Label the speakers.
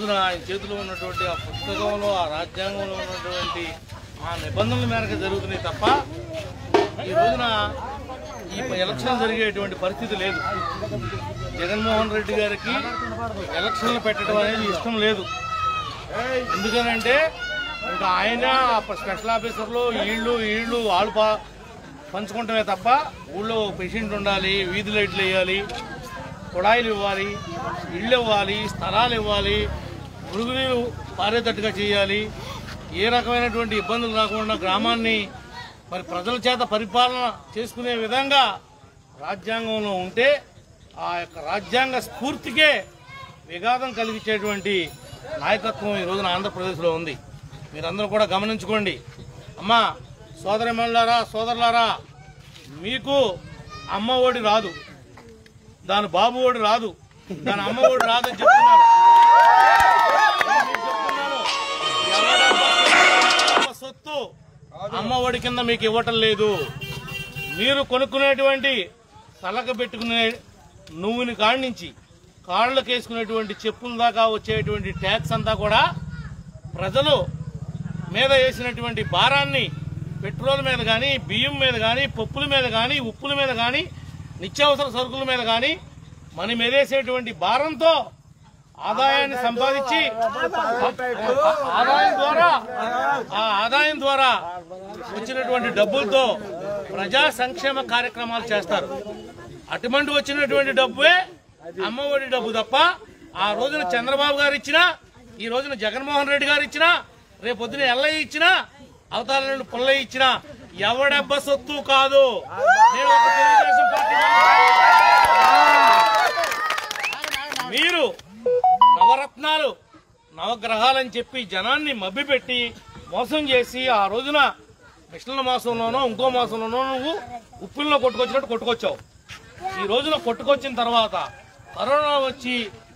Speaker 1: రోజున ఆయన చేతిలో ఉన్నటువంటి ఆ పుస్తకంలో ఆ రాజ్యాంగంలో ఉన్నటువంటి ఆ నిబంధనల మేరకు జరుగుతున్నాయి తప్ప ఈ రోజున ఈ ఎలక్షన్ జరిగేటువంటి పరిస్థితి లేదు జగన్మోహన్ రెడ్డి గారికి ఎలక్షన్లు పెట్టడం అనేది ఇష్టం లేదు ఎందుకనంటే ఇంకా ఆయన ఆ స్పెషల్ ఆఫీసర్లు వీళ్ళు వీళ్ళు వాళ్ళు పా పంచుకుంటమే తప్ప ఊళ్ళో పేషెంట్ ఉండాలి వీధి లైట్లు వేయాలి కుళాయిలు ఇవ్వాలి ఇళ్ళు ఇవ్వాలి స్థలాలు ఇవ్వాలి మురుగునీరు పారేటట్టుగా చేయాలి ఏ రకమైనటువంటి ఇబ్బందులు రాకుండా గ్రామాన్ని మరి ప్రజల చేత పరిపాలన చేసుకునే విధంగా రాజ్యాంగంలో ఉంటే ఆ యొక్క రాజ్యాంగ స్ఫూర్తికే విఘాతం కలిగించేటువంటి నాయకత్వం ఈ రోజున ఆంధ్రప్రదేశ్లో ఉంది మీరందరూ కూడా గమనించుకోండి అమ్మా సోదరిమణులారా సోదరులారా మీకు అమ్మ ఒడి రాదు దాని బాబు ఓడి రాదు దాని అమ్మ ఓడి రాదు అని చెప్తున్నారు నేను మీకు చెప్తున్నాను, ఎవడమ్మ సొత్తు అమ్మ ఒడి కింద మీకు ఇవ్వటం లేదు మీరు కొనుక్కునేటువంటి తలక పెట్టుకునే నువ్వుని కాడి నుంచి కాళ్ళకి వేసుకునేటువంటి చెప్పుల దాకా వచ్చేటువంటి ట్యాక్స్ అంతా కూడా ప్రజలు మీద వేసినటువంటి భారాన్ని పెట్రోల్ మీద కానీ బియ్యం మీద కానీ పప్పుల మీద కానీ ఉప్పుల మీద కానీ నిత్యావసర సరుకుల మీద కానీ మన మీద వేసేటువంటి భారంతో ఆదాయాన్ని సంపాదించి ఆదాయం ద్వారా ఆ ఆదాయం ద్వారా వచ్చినటువంటి డబ్బులతో ప్రజా సంక్షేమ కార్యక్రమాలు చేస్తారు అటువంటి వచ్చినటువంటి డబ్బే అమ్మఒడి డబ్బు తప్ప ఆ రోజున చంద్రబాబు గారు ఇచ్చినా ఈ రోజున జగన్మోహన్ రెడ్డి గారు ఇచ్చినా రేపు పొద్దున ఎల్లయ్య ఇచ్చినా అవతార నుండి పుల్లయ్య ఇచ్చినా ఎవడెబ్బ సొత్తు కాదు నేను ఒక తెలుగుదేశం పార్టీ మనిషిని. మీరు నవరత్నాలు నవగ్రహాలని చెప్పి జనాన్ని మభ్యపెట్టి మోసం చేసి ఆ రోజున మిషన్ల మాసంలోనో ఇంకో మాసంలోనో నువ్వు ఉప్పుల్లో కొట్టుకొచ్చినట్టు కొట్టుకొచ్చావు ఈ రోజున కొట్టుకొచ్చిన తర్వాత కరోనా వచ్చి